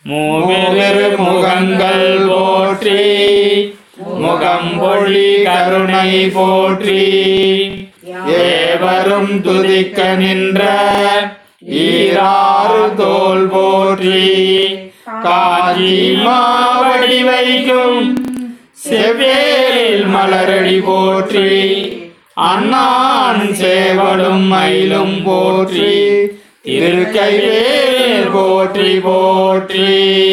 மூவிரு முகங்கள் போற்றி முகம்பொழி கருணை போற்றி ஏவரும் துதிக்க நின்ற ஈராறு தோல் போற்றி காஞ்சி மாவடி வைக்கும் செவ்வேலில் மலரடி போற்றி அண்ணான் சேவலும் மயிலும் போற்றி திருக்கைவேல் போற்றி போற்றி